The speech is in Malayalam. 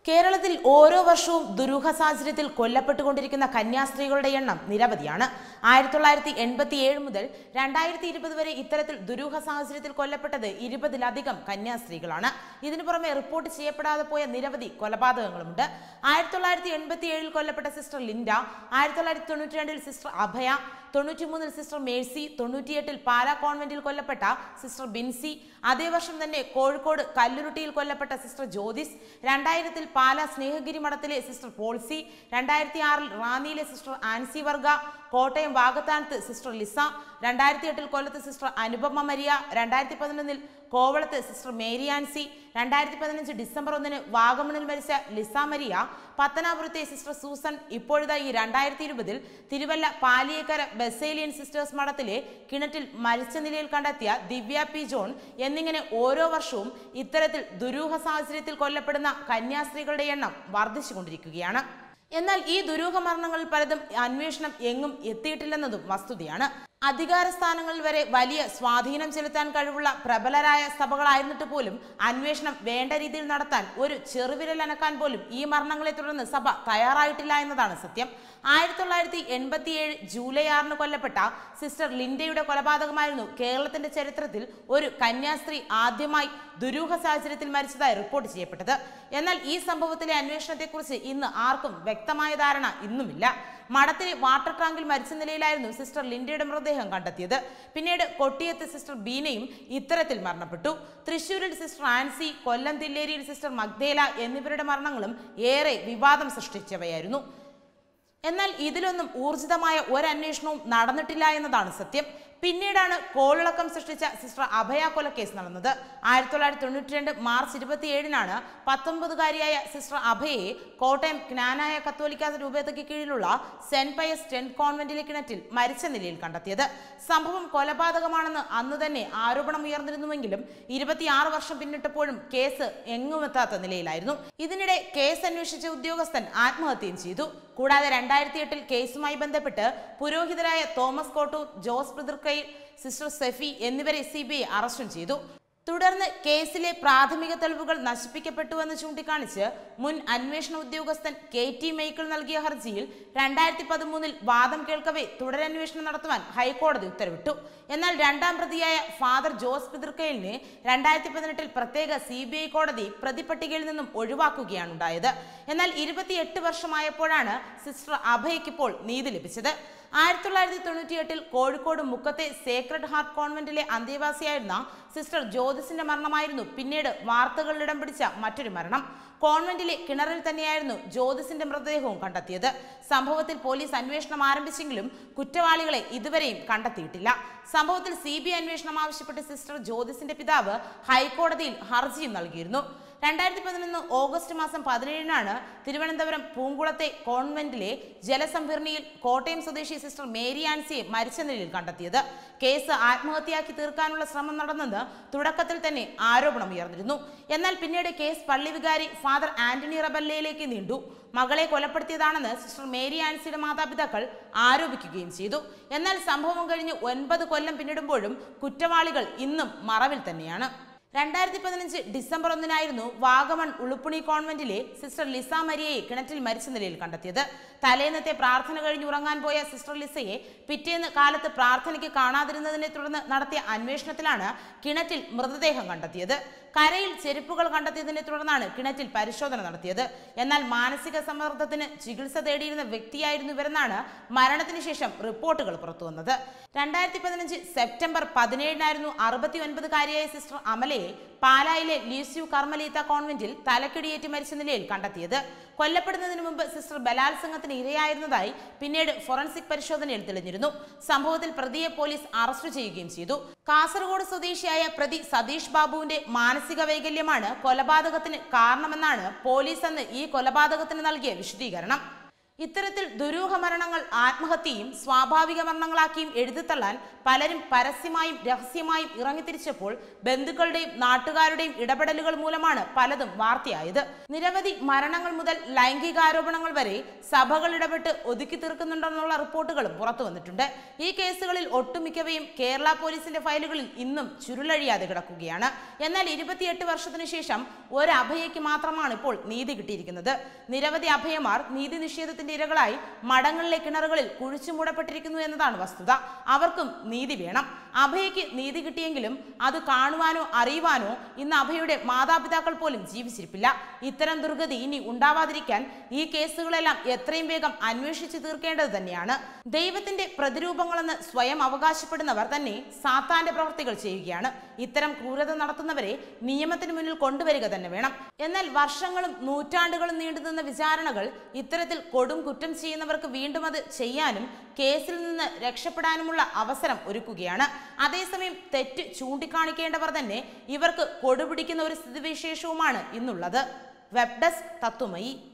കേരളത്തിൽ ഓരോ വർഷവും ദുരൂഹ സാഹചര്യത്തിൽ കൊല്ലപ്പെട്ടുകൊണ്ടിരിക്കുന്ന കന്യാസ്ത്രീകളുടെ എണ്ണം നിരവധിയാണ് ആയിരത്തി തൊള്ളായിരത്തി എൺപത്തി ഏഴ് മുതൽ രണ്ടായിരത്തി ഇരുപത് വരെ ഇത്തരത്തിൽ ദുരൂഹ സാഹചര്യത്തിൽ കൊല്ലപ്പെട്ടത് ഇരുപതിലധികം കന്യാസ്ത്രീകളാണ് ഇതിനു പുറമെ റിപ്പോർട്ട് ചെയ്യപ്പെടാതെ പോയ നിരവധി കൊലപാതകങ്ങളുമുണ്ട് ആയിരത്തി തൊള്ളായിരത്തി എൺപത്തി ഏഴിൽ കൊല്ലപ്പെട്ട സിസ്റ്റർ ലിൻഡ ആയിരത്തി തൊള്ളായിരത്തി തൊണ്ണൂറ്റി രണ്ടിൽ സിസ്റ്റർ അഭയ തൊണ്ണൂറ്റിമൂന്നിൽ സിസ്റ്റർ മേഴ്സി തൊണ്ണൂറ്റിയെട്ടിൽ പാലാ കോൺവെന്റിൽ കൊല്ലപ്പെട്ട സിസ്റ്റർ ബിൻസി അതേ വർഷം തന്നെ കോഴിക്കോട് കല്ലുരുട്ടിയിൽ കൊല്ലപ്പെട്ട സിസ്റ്റർ ജ്യോതിസ് രണ്ടായിരത്തിൽ പാലാ സ്നേഹഗിരി മഠത്തിലെ സിസ്റ്റർ പോൾസി രണ്ടായിരത്തി ആറിൽ റാന്നിയിലെ സിസ്റ്റർ ആൻസി വർഗ കോട്ടയം വാഗത്താനത്ത് സിസ്റ്റർ ലിസ രണ്ടായിരത്തി എട്ടിൽ കൊല്ലത്ത് സിസ്റ്റർ അനുപമ മരിയ രണ്ടായിരത്തി പതിനൊന്നിൽ കോവളത്ത് സിസ്റ്റർ മേരി ആൻസി രണ്ടായിരത്തി പതിനഞ്ച് ഡിസംബർ ഒന്നിന് വാഗമണിൽ മരിച്ച ലിസ മരിയ പത്തനാപുരത്തെ സിസ്റ്റർ സൂസൻ ഇപ്പോഴിതാ ഈ രണ്ടായിരത്തി ഇരുപതിൽ തിരുവല്ല പാലിയേക്കര ബസേലിയൻ സിസ്റ്റേഴ്സ് മഠത്തിലെ കിണറ്റിൽ മരിച്ച നിലയിൽ കണ്ടെത്തിയ ദിവ്യ പി ജോൺ എന്നിങ്ങനെ ഓരോ വർഷവും ഇത്തരത്തിൽ ദുരൂഹ സാഹചര്യത്തിൽ കൊല്ലപ്പെടുന്ന കന്യാസ്ത്രീകളുടെ എണ്ണം വർദ്ധിച്ചുകൊണ്ടിരിക്കുകയാണ് എന്നാൽ ഈ ദുരൂഹ മരണങ്ങളിൽ പലതും അന്വേഷണം എങ്ങും എത്തിയിട്ടില്ലെന്നതും വസ്തുതയാണ് അധികാര സ്ഥാനങ്ങളിൽ വരെ വലിയ സ്വാധീനം ചെലുത്താൻ കഴിവുള്ള പ്രബലരായ സഭകളായിരുന്നിട്ട് പോലും അന്വേഷണം വേണ്ട രീതിയിൽ നടത്താൻ ഒരു ചെറുവിരൽ അനക്കാൻ പോലും ഈ മരണങ്ങളെ തുടർന്ന് സഭ തയ്യാറായിട്ടില്ല എന്നതാണ് സത്യം ആയിരത്തി തൊള്ളായിരത്തി എൺപത്തിയേഴ് ജൂലൈ ആറിന് കൊല്ലപ്പെട്ട സിസ്റ്റർ ലിൻഡയുടെ കൊലപാതകമായിരുന്നു കേരളത്തിന്റെ ചരിത്രത്തിൽ ഒരു കന്യാസ്ത്രീ ആദ്യമായി ദുരൂഹ സാഹചര്യത്തിൽ മരിച്ചതായി റിപ്പോർട്ട് ചെയ്യപ്പെട്ടത് എന്നാൽ ഈ സംഭവത്തിലെ അന്വേഷണത്തെക്കുറിച്ച് ഇന്ന് ആർക്കും വ്യക്തമായ ധാരണ ഇന്നുമില്ല മഠത്തിലെ വാട്ടർ ടാങ്കിൽ മരിച്ച നിലയിലായിരുന്നു സിസ്റ്റർ ലിൻഡയുടെ മൃതദേഹം കണ്ടെത്തിയത് പിന്നീട് കൊട്ടിയത്ത് സിസ്റ്റർ ബീനയും ഇത്തരത്തിൽ മരണപ്പെട്ടു തൃശൂരിൽ സിസ്റ്റർ ആൻസി കൊല്ലം തില്ലേരിയിൽ സിസ്റ്റർ മഗ്ദേല എന്നിവരുടെ മരണങ്ങളും ഏറെ വിവാദം സൃഷ്ടിച്ചവയായിരുന്നു എന്നാൽ ഇതിലൊന്നും ഊർജിതമായ ഒരന്വേഷണവും നടന്നിട്ടില്ല എന്നതാണ് സത്യം പിന്നീടാണ് കോളിളക്കം സൃഷ്ടിച്ച സിസ്റ്റർ അഭയ കൊലക്കേസ് നടന്നത് ആയിരത്തി തൊള്ളായിരത്തി തൊണ്ണൂറ്റി രണ്ട് മാർച്ച് ഇരുപത്തിയേഴിനാണ് പത്തൊമ്പതുകാരിയായ സിസ്റ്റർ അഭയെ കോട്ടയം ജ്ഞാനായ കത്തോലിക്ക രൂപതയ്ക്ക് കീഴിലുള്ള സെന്റ് പയസ് ടെന്റ് കോൺവെന്റിലെ കിണറ്റിൽ മരിച്ച നിലയിൽ കണ്ടെത്തിയത് സംഭവം കൊലപാതകമാണെന്ന് അന്ന് തന്നെ ആരോപണം ഉയർന്നിരുന്നുവെങ്കിലും ഇരുപത്തിയാറ് വർഷം പിന്നിട്ടപ്പോഴും കേസ് എങ്ങുമെത്താത്ത നിലയിലായിരുന്നു ഇതിനിടെ കേസ് അന്വേഷിച്ച ഉദ്യോഗസ്ഥൻ ആത്മഹത്യയും ചെയ്തു കൂടാതെ രണ്ടായിരത്തി എട്ടിൽ കേസുമായി ബന്ധപ്പെട്ട് പുരോഹിതരായ തോമസ് കോട്ടൂർ ജോസ് പിതൃക്കൈ സിസ്റ്റർ സെഫി എന്നിവരെ സി ബി ഐ അറസ്റ്റും ചെയ്തു തുടർന്ന് കേസിലെ പ്രാഥമിക തെളിവുകൾ നശിപ്പിക്കപ്പെട്ടുവെന്ന് ചൂണ്ടിക്കാണിച്ച് മുൻ അന്വേഷണ ഉദ്യോഗസ്ഥൻ കെ ടി മൈക്കിൾ നൽകിയ ഹർജിയിൽ രണ്ടായിരത്തി പതിമൂന്നിൽ വാദം കേൾക്കവേ തുടരന്വേഷണം നടത്തുവാൻ ഹൈക്കോടതി ഉത്തരവിട്ടു എന്നാൽ രണ്ടാം പ്രതിയായ ഫാദർ ജോസ് പിതൃക്കയിലിനെ രണ്ടായിരത്തി പതിനെട്ടിൽ പ്രത്യേക സി ബി ഐ കോടതി പ്രതിപട്ടികയിൽ നിന്നും ഒഴിവാക്കുകയാണ് ഉണ്ടായത് എന്നാൽ ഇരുപത്തിയെട്ട് വർഷമായപ്പോഴാണ് സിസ്റ്റർ അഭയ്ക്ക് ഇപ്പോൾ നീതി ലഭിച്ചത് ആയിരത്തി തൊള്ളായിരത്തി തൊണ്ണൂറ്റിയെട്ടിൽ കോഴിക്കോട് മുക്കത്തെ സേക്രഡ് ഹാർട്ട് കോൺവെന്റിലെ അന്തേവാസിയായിരുന്ന സിസ്റ്റർ ജ്യോതിസിന്റെ മരണമായിരുന്നു പിന്നീട് വാർത്തകളിൽ ഇടം പിടിച്ച മറ്റൊരു മരണം കോൺവെന്റിലെ കിണറിൽ തന്നെയായിരുന്നു ജ്യോതിസിന്റെ മൃതദേഹവും കണ്ടെത്തിയത് സംഭവത്തിൽ പോലീസ് അന്വേഷണം ആരംഭിച്ചെങ്കിലും കുറ്റവാളികളെ ഇതുവരെയും കണ്ടെത്തിയിട്ടില്ല സംഭവത്തിൽ സി ബി ഐ അന്വേഷണം ആവശ്യപ്പെട്ട് സിസ്റ്റർ ജ്യോതിസിന്റെ പിതാവ് ഹൈക്കോടതിയിൽ ഹർജിയും നൽകിയിരുന്നു രണ്ടായിരത്തി പതിനൊന്ന് ഓഗസ്റ്റ് മാസം പതിനേഴിനാണ് തിരുവനന്തപുരം പൂങ്കുളത്തെ കോൺവെന്റിലെ ജലസംഭരണിയിൽ കോട്ടയം സ്വദേശി സിസ്റ്റർ മേരി ആൻസിയെ മരിച്ച നിലയിൽ കണ്ടെത്തിയത് കേസ് ആത്മഹത്യയാക്കി തീർക്കാനുള്ള ശ്രമം നടന്നെന്ന് തുടക്കത്തിൽ തന്നെ ആരോപണം ഉയർന്നിരുന്നു എന്നാൽ പിന്നീട് കേസ് പള്ളി വികാരി ഫാദർ ആന്റണി റബല്ലയിലേക്ക് നീണ്ടു മകളെ കൊലപ്പെടുത്തിയതാണെന്ന് സിസ്റ്റർ മേരി ആൻസിയുടെ മാതാപിതാക്കൾ ആരോപിക്കുകയും ചെയ്തു എന്നാൽ സംഭവം കഴിഞ്ഞ് ഒൻപത് കൊല്ലം പിന്നിടുമ്പോഴും കുറ്റവാളികൾ ഇന്നും മറവിൽ തന്നെയാണ് രണ്ടായിരത്തി പതിനഞ്ച് ഡിസംബർ ഒന്നിനായിരുന്നു വാഗമൺ ഉളുപ്പുണി കോൺവെന്റിലെ സിസ്റ്റർ ലിസ മരിയയെ കിണറ്റിൽ മരിച്ച നിലയിൽ കണ്ടെത്തിയത് തലേന്നത്തെ പ്രാർത്ഥന കഴിഞ്ഞ് ഉറങ്ങാൻ പോയ സിസ്റ്റർ ലിസയെ പിറ്റേന്ന് കാലത്ത് പ്രാർത്ഥനയ്ക്ക് കാണാതിരുന്നതിനെ തുടർന്ന് നടത്തിയ അന്വേഷണത്തിലാണ് കിണറ്റിൽ മൃതദേഹം കണ്ടെത്തിയത് കരയിൽ ചെരുപ്പുകൾ കണ്ടെത്തിയതിനെ തുടർന്നാണ് കിണറ്റിൽ പരിശോധന നടത്തിയത് എന്നാൽ മാനസിക സമ്മർദ്ദത്തിന് ചികിത്സ തേടിയിരുന്ന വ്യക്തിയായിരുന്നു ഇവരെന്നാണ് മരണത്തിന് ശേഷം റിപ്പോർട്ടുകൾ പുറത്തുവന്നത് രണ്ടായിരത്തി പതിനഞ്ച് സെപ്റ്റംബർ പതിനേഴിനായിരുന്നു അറുപത്തി ഒൻപതുകാരിയായ സിസ്റ്റർ അമലയെ പാലായിലെ ലീസ്യു കർമ്മലീത്ത കോൺവെന്റിൽ തലക്കിടിയേറ്റ് മരിച്ച നിലയിൽ കണ്ടെത്തിയത് കൊല്ലപ്പെടുന്നതിന് മുമ്പ് സിസ്റ്റർ ബലാത്സംഗത്തിന് ഇരയായിരുന്നതായി പിന്നീട് ഫോറൻസിക് പരിശോധനയിൽ തെളിഞ്ഞിരുന്നു സംഭവത്തിൽ പ്രതിയെ പോലീസ് അറസ്റ്റ് ചെയ്യുകയും ചെയ്തു കാസർഗോഡ് സ്വദേശിയായ പ്രതി സതീഷ് ബാബുവിന്റെ മാനസിക വൈകല്യമാണ് കൊലപാതകത്തിന് കാരണമെന്നാണ് പോലീസ് അന്ന് ഈ കൊലപാതകത്തിന് നൽകിയ വിശദീകരണം ഇത്തരത്തിൽ ദുരൂഹ മരണങ്ങൾ ആത്മഹത്യയും സ്വാഭാവിക മരണങ്ങളാക്കിയും എഴുതിത്തള്ളാൻ പലരും പരസ്യമായും രഹസ്യമായും ഇറങ്ങിത്തിരിച്ചപ്പോൾ ബന്ധുക്കളുടെയും നാട്ടുകാരുടെയും ഇടപെടലുകൾ മൂലമാണ് പലതും വാർത്തയായത് നിരവധി മരണങ്ങൾ മുതൽ ലൈംഗികാരോപണങ്ങൾ വരെ സഭകൾ ഇടപെട്ട് ഒതുക്കി തീർക്കുന്നുണ്ടെന്നുള്ള റിപ്പോർട്ടുകളും പുറത്തു വന്നിട്ടുണ്ട് ഈ കേസുകളിൽ ഒട്ടുമിക്കവയും കേരള പോലീസിന്റെ ഫയലുകളിൽ ഇന്നും ചുരുളഴിയാതെ കിടക്കുകയാണ് എന്നാൽ ഇരുപത്തിയെട്ട് വർഷത്തിനു ശേഷം ഒരു അഭയയ്ക്ക് മാത്രമാണ് ഇപ്പോൾ നീതി കിട്ടിയിരിക്കുന്നത് നിരവധി അഭയമാർ നീതി നിഷേധത്തിന്റെ ഇരകളായി മടങ്ങളിലെ കിണറുകളിൽ കുഴിച്ചു മൂടപ്പെട്ടിരിക്കുന്നു എന്നതാണ് വസ്തുത അവർക്കും നീതി വേണം അഭയയ്ക്ക് നീതി കിട്ടിയെങ്കിലും അത് കാണുവാനോ അറിയുവാനോ ഇന്ന് അഭയുടെ മാതാപിതാക്കൾ പോലും ജീവിച്ചിരിപ്പില്ല ഇത്തരം ദുർഗതി ഇനി ഉണ്ടാവാതിരിക്കാൻ ഈ കേസുകളെല്ലാം എത്രയും വേഗം അന്വേഷിച്ചു തീർക്കേണ്ടത് തന്നെയാണ് ദൈവത്തിന്റെ പ്രതിരൂപങ്ങളെന്ന് സ്വയം അവകാശപ്പെടുന്നവർ തന്നെ സാത്താന്റെ പ്രവർത്തികൾ ചെയ്യുകയാണ് ഇത്തരം ക്രൂരത നടത്തുന്നവരെ നിയമത്തിന് മുന്നിൽ കൊണ്ടുവരിക തന്നെ വേണം എന്നാൽ വർഷങ്ങളും നൂറ്റാണ്ടുകളും നീണ്ടുനിന്ന വിചാരണകൾ ഇത്തരത്തിൽ കൊടും കുറ്റം ചെയ്യുന്നവർക്ക് വീണ്ടും അത് ചെയ്യാനും കേസിൽ നിന്ന് രക്ഷപ്പെടാനുമുള്ള അവസരം ഒരുക്കുകയാണ് അതേസമയം തെറ്റ് ചൂണ്ടിക്കാണിക്കേണ്ടവർ തന്നെ ഇവർക്ക് കൊടുപിടിക്കുന്ന ഒരു സ്ഥിതിവിശേഷവുമാണ് ഇന്നുള്ളത് വെബ് ഡെസ്ക് തത്വമയി